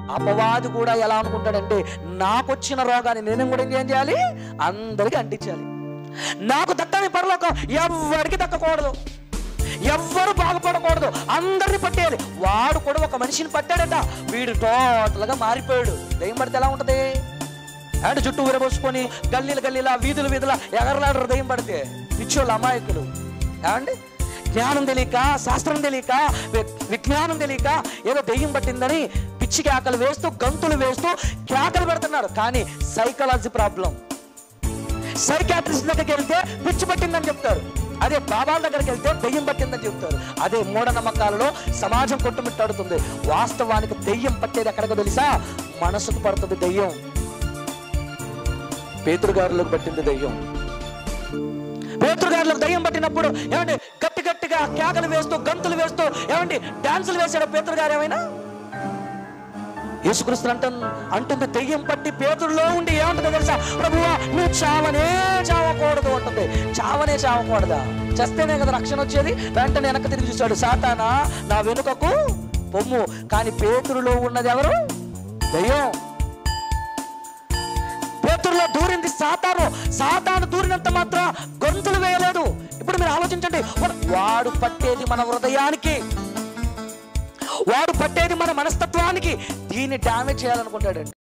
అపవాది కూడా ఎలా అనుకుంటాడంటే నాకు వచ్చిన రోగాన్ని నేను కూడా ఏం చేయాలి అందరికీ అంటించాలి నాకు దక్కని పరలోకం ఎవ్వరికి దక్కకూడదు ఎవ్వరు బాగుపడకూడదు అందరిని పట్టేయాలి వాడు కూడా ఒక మనిషిని పట్టాడట వీడు టోటల్గా మారిపోయాడు దయ్యం పడితే ఎలా ఉంటది అండ్ చుట్టూ విరబోసుకొని గల్లీలు గల్లీలా వీధులు వీధుల ఎగరలాడరు దయ్యం పడితే పిచ్చోళ్ళు అమాయకులు ఏమండి జ్ఞానం తెలియక శాస్త్రం తెలియక వి- విజ్ఞానం తెలియక ఏదో దెయ్యం పట్టిందని పిచ్చి కేకలు వేస్తూ గంతులు వేస్తూ కేకలు పెడుతున్నారు కానీ సైకాలజీ ప్రాబ్లం సైకాట్రిస్ట్ దగ్గరికి వెళ్తే పిచ్చి పట్టిందని చెప్తారు అదే బాబాల దగ్గరికి వెళ్తే దెయ్యం పట్టిందని చెప్తారు అదే మూఢనమ్మకాలలో సమాజం కొట్టుమిట్టాడుతుంది వాస్తవానికి దెయ్యం పట్టేది ఎక్కడికో తెలుసా మనసుకు పడుతుంది దెయ్యం పేతురుగారులకు పట్టింది దెయ్యం పేతురుగారులకు దయ్యం పట్టినప్పుడు ఏమండి గట్టి గట్టిగా కేకలు వేస్తూ గంతులు వేస్తూ ఏమండి డాన్సులు వేసాడు పేతురు గారు ఏమైనా యేసుక్రీస్తు అంట అంటుంది దెయ్యం పట్టి పేతుల్లో ఉండి ఏమంటుందో తెలుసా ప్రభువా నువ్వు చావనే చావకూడదు అంటుంది చావనే చావకూడదా చస్తేనే కదా రక్షణ వచ్చేది వెంటనే వెనక్కి తిరిగి చూశాడు సాతానా నా వెనుకకు పొమ్ము కానీ పేతురులో ఉన్నది ఎవరు దయ్యం పేతురులో దూరింది సాతాను సాతాను దూరినంత మాత్రం గొంతులు వేయలేదు ఇప్పుడు మీరు ఆలోచించండి వాడు- వాడు పట్టేది మన హృదయానికి వాడు పట్టేది మన మనస్తత్వానికి దీన్ని డ్యామేజ్ చేయాలనుకుంటాడండి